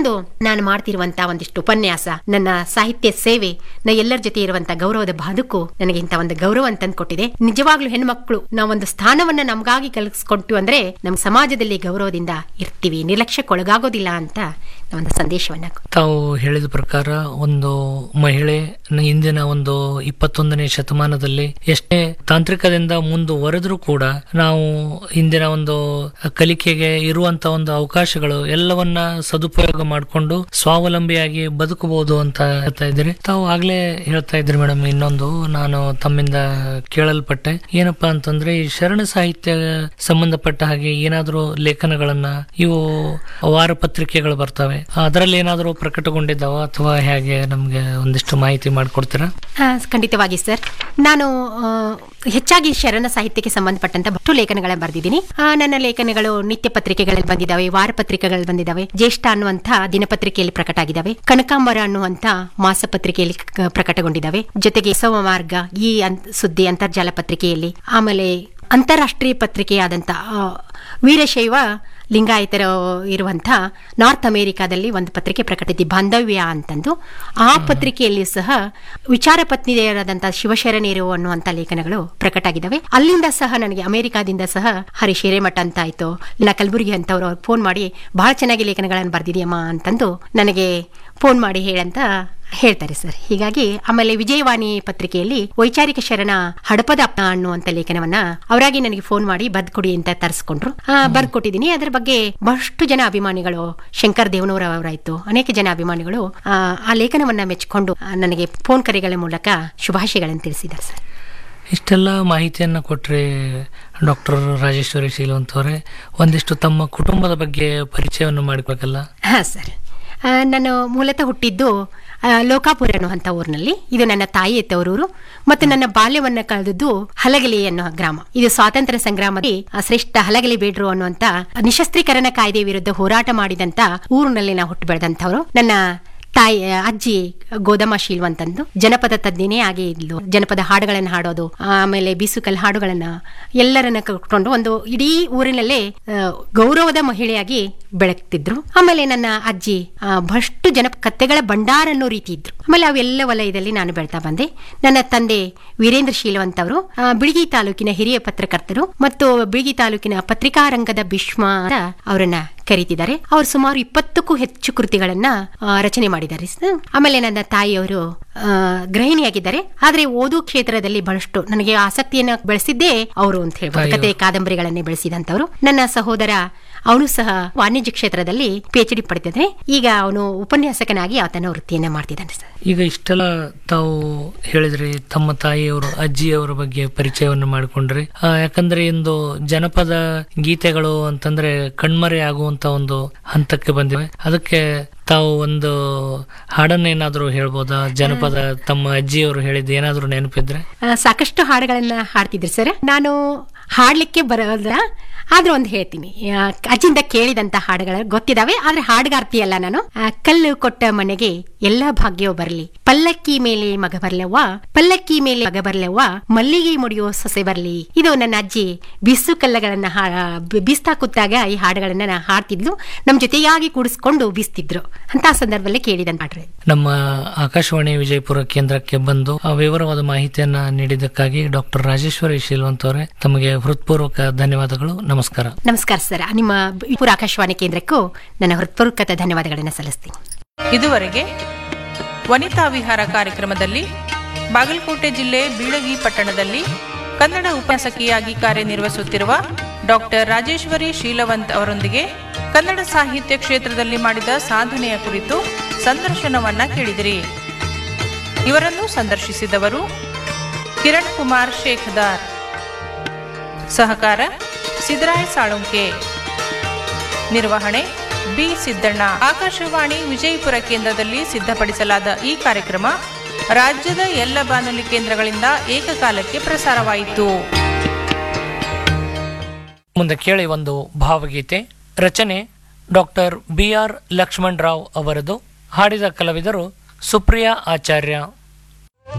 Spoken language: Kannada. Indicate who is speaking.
Speaker 1: ಇನ್ನೊಂದು ನಾನು ಮಾಡ್ತಿರುವಂತ ಒಂದಿಷ್ಟು ಉಪನ್ಯಾಸ ನನ್ನ ಸಾಹಿತ್ಯ ಸೇವೆ ನ ಎಲ್ಲರ ಜೊತೆ ಇರುವಂತ ಗೌರವದ ಬದುಕು ನನಗೆ ಇಂತ ಒಂದು ಗೌರವ ಅಂತ ಕೊಟ್ಟಿದೆ ನಿಜವಾಗ್ಲೂ ಹೆಣ್ಮಕ್ಳು ನಾವೊಂದು ಸ್ಥಾನವನ್ನ ನಮಗಾಗಿ ಕಲ್ಸ್ಕೊಟ್ಟು ಅಂದ್ರೆ ನಮ್ ಸಮಾಜದಲ್ಲಿ ಗೌರವದಿಂದ ಇರ್ತೀವಿ ನಿರ್ಲಕ್ಷ್ಯಕ್ಕೊಳಗಾಗೋದಿಲ್ಲ ಅಂತ ಒಂದು ಸಂದೇಶವನ್ನ
Speaker 2: ತಾವು ಹೇಳಿದ ಪ್ರಕಾರ ಒಂದು ಮಹಿಳೆ ನ- ಇಂದಿನ ಒಂದು ಇಪ್ಪತ್ತೊಂದನೇ ಶತಮಾನದಲ್ಲಿ ಎಷ್ಟೇ ತಾಂತ್ರಿಕದಿಂದ ಮುಂದುವರೆದ್ರೂ ಕೂಡ ನಾವು ಇಂದಿನ ಒಂದು ಕಲಿಕೆಗೆ ಇರುವಂತ ಒಂದು ಅವಕಾಶಗಳು ಎಲ್ಲವನ್ನ ಸದುಪಯೋಗ ಮಾಡಿಕೊಂಡು ಸ್ವಾವಲಂಬಿಯಾಗಿ ಬದುಕಬಹುದು ಅಂತ ಹೇಳ್ತಾ ಇದ್ದೀರಿ ತಾವು ಆಗ್ಲೇ ಹೇಳ್ತಾ ಇದ್ರಿ ಮೇಡಮ್ ಇನ್ನೊಂದು ನಾನು ತಮ್ಮಿಂದ ಕೇಳಲ್ಪಟ್ಟೆ ಏನಪ್ಪಾ ಅಂತಂದ್ರೆ ಈ ಶರಣ ಸಾಹಿತ್ಯ ಸಂಬಂಧಪಟ್ಟ ಹಾಗೆ ಏನಾದ್ರೂ ಲೇಖನಗಳನ್ನ ಇವು ವಾರ ಪತ್ರಿಕೆಗಳು ಬರ್ತವೆ ಅದರಲ್ಲಿ ಏನಾದ್ರೂ ಪ್ರಕಟಗೊಂಡಿದ್ದಾವ ಅಥವಾ ಹೇಗೆ ನಮ್ಗೆ ಒಂದಿಷ್ಟು ಮಾಹಿತಿ ಮಾಡಿಕೊಡ್ತೀರಾ
Speaker 1: ಆ, ಖಂಡಿತವಾಗಿ ಸರ್ ನಾನು ಆ, ಹೆಚ್ಚಾಗಿ ಶರಣ ಸಾಹಿತ್ಯಕ್ಕೆ ಸಂಬಂಧಪಟ್ಟಂತ ಬಹಳಷ್ಟು ಲೇಖನಗಳನ್ನ ಬರೆದಿದ್ದೀನಿ ಆ, ನನ್ನ ಲೇಖನಗಳು ನಿತ್ಯ ಪತ್ರಿಕೆಗಳಲ್ಲಿ ಬಂದಿದ್ದಾವೆ ವಾರ ಪತ್ರಿಕೆಗಳಲ್ಲಿ ಬಂದಿದ್ದಾವೆ ಜ್ಯೇಷ್ಠ ಅನ್ನುವಂಥ ದಿನಪತ್ರಿಕೆಯಲ್ಲಿ ಪ್ರಕಟ ಆಗಿದ್ದಾವೆ ಕನಕಾಂಬರ ಅನ್ನುವಂಥ ಮಾಸಪತ್ರಿಕೆಯಲ್ಲಿ ಕ- ಪ್ರಕಟಗೊಂಡಿದ್ದಾವೆ ಜೊತೆಗೆ ಸೋಮ ಮಾರ್ಗ ಈ ಅನ್- ಸುದ್ದಿ ಅಂತರ್ಜಾಲ ಪತ್ರಿಕೆಯಲ್ಲಿ ಆಮೇಲೆ ಅಂತಾರಾಷ್ಟ್ರೀಯ ಪತ್ರಿಕೆಯಾದಂಥ ಆ, ವೀರಶೈವ ಲಿಂಗಾಯತರ ಇರುವಂಥ ನಾರ್ತ್ ಅಮೆರಿಕಾದಲ್ಲಿ ಒಂದು ಪತ್ರಿಕೆ ಪ್ರಕಟಿಸಿ ಬಾಂಧವ್ಯ ಅಂತಂದು ಆ ಪತ್ರಿಕೆಯಲ್ಲಿ ಸಹ ವಿಚಾರ ಪತ್ನಿಯರಾದಂತಹ ಶಿವಶರಣರು ಅನ್ನುವಂಥ ಲೇಖನಗಳು ಪ್ರಕಟ ಆಗಿದ್ದಾವೆ ಅಲ್ಲಿಂದ ಸಹ ನನಗೆ ಅಮೆರಿಕಾದಿಂದ ಸಹ ಹರಿ ಹಿರೇಮಠ ಅಂತ ಆಯ್ತು ಇಲ್ಲ ಕಲಬುರಗಿ ಅಂತವ್ರು ಅವ್ರು ಫೋನ್ ಮಾಡಿ ಬಹಳ ಚೆನ್ನಾಗಿ ಲೇಖನಗಳನ್ನು ಬರ್ದಿದೆಯಮ್ಮ ಅಂತಂದು ನನಗೆ ಫೋನ್ ಮಾಡಿ ಹೇಳಂತ ಹೇಳ್ತಾರೆ ಸರ್ ಹೀಗಾಗಿ ಆಮೇಲೆ ವಿಜಯವಾಣಿ ಪತ್ರಿಕೆಯಲ್ಲಿ ವೈಚಾರಿಕ ಶರಣ ಹಡಪದ ಅಪ್ಪ ಅನ್ನುವಂತ ಲೇಖನವನ್ನ ಅವರಾಗಿ ನನಗೆ ಫೋನ್ ಮಾಡಿ ಬದ್ಕೊಡಿ ಅಂತ ತರಿಸ್ಕೊಂಡ್ರು ಬರ್ಕೊಟ್ಟಿದ್ದೀನಿ ಅದರ ಬಗ್ಗೆ ಬಹಳಷ್ಟು ಜನ ಅಭಿಮಾನಿಗಳು ಶಂಕರ್ ದೇವನೂರ ಅವರಾಯ್ತು ಅನೇಕ ಜನ ಅಭಿಮಾನಿಗಳು ಆ, ಆ ಲೇಖನವನ್ನ ಮೆಚ್ಚಿಕೊಂಡು ಆ, ನನಗೆ ಫೋನ್ ಕರೆಗಳ ಮೂಲಕ ಶುಭಾಶಯಗಳನ್ನು ತಿಳಿಸಿದ್ದಾರೆ ಸರ್
Speaker 2: ಇಷ್ಟೆಲ್ಲ ಮಾಹಿತಿಯನ್ನ ಕೊಟ್ರೆ ಡಾಕ್ಟರ್ ರಾಜೇಶ್ವರಿ ಶೀಲವಂತ್ ಅವರೇ ಒಂದಿಷ್ಟು ತಮ್ಮ ಕುಟುಂಬದ ಬಗ್ಗೆ ಪರಿಚಯವನ್ನು ಮಾಡಿಕೊಬೇಕಲ್ಲ
Speaker 1: ಹಾ ಸರ್ ಆ, ನಾನು ಮೂಲತಃ ಹುಟ್ಟಿದ್ದು ಆ, ಲೋಕಾಪುರ ಅನ್ನುವಂಥ ಊರಿನಲ್ಲಿ ಇದು ನನ್ನ ತಾಯಿ ತವರೂರು ಮತ್ತು ನನ್ನ ಬಾಲ್ಯವನ್ನ ಕಳೆದದ್ದು ಹಲಗಲಿ ಅನ್ನೋ ಗ್ರಾಮ ಇದು ಸ್ವಾತಂತ್ರ್ಯ ಸಂಗ್ರಾಮದಲ್ಲಿ ಆ, ಶ್ರೇಷ್ಠ ಹಲಗಲಿ ಬೇಡ್ರು ಅನ್ನುವಂತ ನಿಶಸ್ತ್ರೀಕರಣ ಕಾಯ್ದೆ ವಿರುದ್ಧ ಹೋರಾಟ ಮಾಡಿದಂತ ಊರಿನಲ್ಲಿ ನಾವು ಹುಟ್ಟು ಬೆಳೆದಂಥವ್ರು ನನ್ನ ತಾಯಿ ಅಜ್ಜಿ ಗೋದಮ್ಮ ಶೀಲ್ವಂತಂದು ಜನಪದ ತಜ್ಞನೇ ಆಗಿ ಇದ್ಲು ಜನಪದ ಹಾಡುಗಳನ್ನ ಹಾಡೋದು ಆಮೇಲೆ ಬೀಸುಕಲ್ ಹಾಡುಗಳನ್ನ ಎಲ್ಲರನ್ನ ಕಟ್ಕೊಂಡು ಒಂದು ಇಡೀ ಊರಿನಲ್ಲೇ ಆ, ಗೌರವದ ಮಹಿಳೆಯಾಗಿ ಬೆಳಗ್ತಿದ್ರು ಆಮೇಲೆ ನನ್ನ ಅಜ್ಜಿ ಆ, ಬಹಳಷ್ಟು ಜನ ಕತ್ತೆಗಳ ಭಂಡಾರ ಅನ್ನೋ ರೀತಿ ಇದ್ರು ಆಮೇಲೆ ಅವೆಲ್ಲ ವಲಯದಲ್ಲಿ ನಾನು ಬೆಳ್ತಾ ಬಂದೆ ನನ್ನ ತಂದೆ ವೀರೇಂದ್ರ ಶೀಲವಂತ್ ಅವರು ಆ, ಬಿಳಿಗಿ ತಾಲೂಕಿನ ಹಿರಿಯ ಪತ್ರಕರ್ತರು ಮತ್ತು ಬಿಳಿಗಿ ತಾಲೂಕಿನ ಪತ್ರಿಕಾ ರಂಗದ ಭೀಷ್ಮ ಅಂತ ಅವರನ್ನ ಕರೀತಿದ್ದಾರೆ ಅವರು ಸುಮಾರು ಇಪ್ಪತ್ತಕ್ಕೂ ಹೆಚ್ಚು ಕೃತಿಗಳನ್ನ ಆ, ರಚನೆ ಮಾಡಿದ್ದಾರೆ ಸ- ಆಮೇಲೆ ನನ್ನ ತಾಯಿಯವರು ಆ, ಗೃಹಿಣಿಯಾಗಿದ್ದಾರೆ ಆದ್ರೆ ಓದು ಕ್ಷೇತ್ರದಲ್ಲಿ ಬಹಳಷ್ಟು ನನಗೆ ಆಸಕ್ತಿಯನ್ನ ಬೆಳೆಸಿದ್ದೇ ಅವರು ಅಂತ ಹೇಳ್ಬೋದು ಕತೆ ಕಾದಂಬರಿಗಳನ್ನೇ ಬೆಳೆಸಿದಂತವರು ನನ್ನ ಸಹೋದರ ಅವನು ಸಹ ವಾಣಿಜ್ಯ ಕ್ಷೇತ್ರದಲ್ಲಿ ಪಿ ಎಚ್ ಡಿ ಪಡೆದಿದ್ದಾನೆ ಈಗ ಅವನು ಉಪನ್ಯಾಸಕನಾಗಿ ಆತನ ವೃತ್ತಿಯನ್ನ ಮಾಡ್ತಿದ್ದಾನೆ ಸರ್
Speaker 2: ಈಗ ಇಷ್ಟೆಲ್ಲ ತಾವು ಹೇಳಿದ್ರಿ ತಮ್ಮ ತಾಯಿಯವರು ಅಜ್ಜಿಯವರ ಬಗ್ಗೆ ಪರಿಚಯವನ್ನು ಮಾಡಿಕೊಂಡ್ರಿ ಆ, ಯಾಕಂದ್ರೆ ಇಂದು ಜನಪದ ಗೀತೆಗಳು ಅಂತಂದ್ರೆ ಕಣ್ಮರೆ ಆಗುವಂತ ಒಂದು ಹಂತಕ್ಕೆ ಬಂದಿವೆ ಅದಕ್ಕೆ ತಾವು ಒಂದು ಹಾಡನ್ನೇನಾದ್ರೂ ಹೇಳ್ಬೋದಾ ಜನಪದ ತಮ್ಮ ಅಜ್ಜಿಯವರು ಹೇಳಿದ್ದು ಏನಾದ್ರೂ ನೆನಪಿದ್ರೆ
Speaker 1: ಆ, ಸಾಕಷ್ಟು ಹಾಡುಗಳನ್ನ ಹಾಡ್ತಿದ್ರು ಸರ್ ನಾನು ಹಾಡ್ಲಿಕ್ಕೆ ಬರೋಲ್ಲ ಆದ್ರೆ ಒಂದು ಹೇಳ್ತೀನಿ ಆ, ಅಜ್ಜಿಂದ ಕೇಳಿದಂತ ಹಾಡುಗಳು ಗೊತ್ತಿದಾವೆ ಆದ್ರೆ ಹಾಡುಗಾರ್ತಿ ಅಲ್ಲ ನಾನು ಆ, ಕಲ್ಲು ಕೊಟ್ಟ ಮನೆಗೆ ಎಲ್ಲ ಭಾಗ್ಯವೂ ಬರಲಿ ಪಲ್ಲಕ್ಕಿ ಮೇಲೆ ಮಗ ಬರ್ಲವ್ವ ಪಲ್ಲಕ್ಕಿ ಮೇಲೆ ಮಗ ಬರ್ಲವ್ವ ಮಲ್ಲಿಗೆ ಮುಡಿಯೋ ಸೊಸೆ ಬರ್ಲಿ ಇದು ನನ್ನ ಅಜ್ಜಿ ಬಿಸು ಕಲ್ಲಗಳನ್ನ ಹಾ- ಬಿ- ಬೀಸ್ತಾ ಕೂತಾಗ ಈ ಹಾಡುಗಳನ್ನ ನಾ ಹಾಡ್ತಿದ್ಲು ನಮ್ ಜೊತೆಯಾಗಿ ಕೂಡಿಸ್ಕೊಂಡು ಬೀಸ್ತಿದ್ರು ಅಂತ ಸಂದರ್ಭದಲ್ಲಿ ಕೇಳಿದಂತ ಹಾಡ್ರಿ
Speaker 2: ನಮ್ಮ ಆಕಾಶವಾಣಿ ವಿಜಯಪುರ ಕೇಂದ್ರಕ್ಕೆ ಬಂದು ಆ ವಿವರವಾದ ಮಾಹಿತಿಯನ್ನ ನೀಡಿದ್ದಕ್ಕಾಗಿ ಡಾಕ್ಟರ್ ರಾಜೇಶ್ವರಿ ಶೀಲ್ವಂತ್ ಅವರೇ ತಮಗೆ ಹೃತ್ಪೂರ್ವಕ ಧನ್ಯವಾದಗಳು ನಮಸ್ಕಾರ
Speaker 1: ನಮಸ್ಕಾರ ಸರ್ ನಿಮ್ಮ ಪುರ ಆಕಾಶವಾಣಿ ಕೇಂದ್ರಕ್ಕೂ ನನ್ನ ಹೃತ್ಪೂರ್ವಕ ಧನ್ಯವಾದಗಳನ್ನು ಸಲ್ಲಿಸ್ತೀನಿ
Speaker 3: ಇದುವರೆಗೆ ವನಿತಾ ವಿಹಾರ ಕಾರ್ಯಕ್ರಮದಲ್ಲಿ ಬಾಗಲಕೋಟೆ ಜಿಲ್ಲೆ ಬೀಳಗಿ ಪಟ್ಟಣದಲ್ಲಿ ಕನ್ನಡ ಉಪನ್ಯಾಸಕಿಯಾಗಿ ಕಾರ್ಯನಿರ್ವಹಿಸುತ್ತಿರುವ ಡಾಕ್ಟರ್ ರಾಜೇಶ್ವರಿ ಶೀಲವಂತ್ ಅವರೊಂದಿಗೆ ಕನ್ನಡ ಸಾಹಿತ್ಯ ಕ್ಷೇತ್ರದಲ್ಲಿ ಮಾಡಿದ ಸಾಧನೆಯ ಕುರಿತು ಸಂದರ್ಶನವನ್ನ ಕೇಳಿದಿರಿ ಇವರನ್ನು ಸಂದರ್ಶಿಸಿದವರು ಕಿರಣ್ ಕುಮಾರ್ ಶೇಖದಾರ್ ಸಹಕಾರ ಸಿದ್ದರಾಯ ಸಾಳುಂಕೆ ನಿರ್ವಹಣೆ ಬಿ ಸಿದ್ದಣ್ಣ ಆಕಾಶವಾಣಿ ವಿಜಯಪುರ ಕೇಂದ್ರದಲ್ಲಿ ಸಿದ್ಧಪಡಿಸಲಾದ ಈ ಕಾರ್ಯಕ್ರಮ ರಾಜ್ಯದ ಎಲ್ಲ ಬಾನುಲಿ ಕೇಂದ್ರಗಳಿಂದ ಏಕಕಾಲಕ್ಕೆ ಪ್ರಸಾರವಾಯಿತು
Speaker 2: ಮುಂದೆ ಕೇಳಿ ಒಂದು ಭಾವಗೀತೆ ರಚನೆ doctor B R Lakshman Rao ಅವರದು ಹಾಡಿದ ಕಲಾವಿದರು ಸುಪ್ರಿಯಾ ಆಚಾರ್ಯ